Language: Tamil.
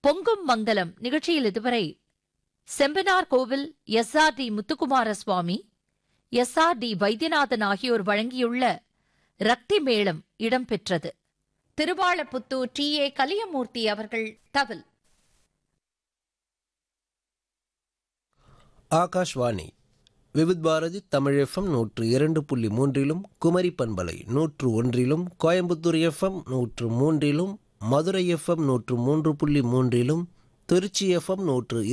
பொங்கும் மங்கலம் நிகழ்ச்சியில் இதுவரை Sembanar Kovil S R T Muthukumara Swamy S R T Vaidyanathan ஆகியோர் வழங்கியுள்ள ரக்தி மேளம் இடம்பெற்றது திருவாளப்புத்தூர் டி ஏ கலியமூர்த்தி அவர்கள் தவில் ஆகாஷ்வாணி விவித் பாரதி தமிழ் எஃப்எம் நூற்று இரண்டு புள்ளி மூன்றிலும் குமரி பண்பலை நூற்று ஒன்றிலும் கோயம்புத்தூர் எஃப்எம் நூற்று மூன்றிலும் மதுரை எஃப்எம் நூற்று மூன்று புள்ளி மூன்றிலும் திருச்சி எஃப்எம் நூற்று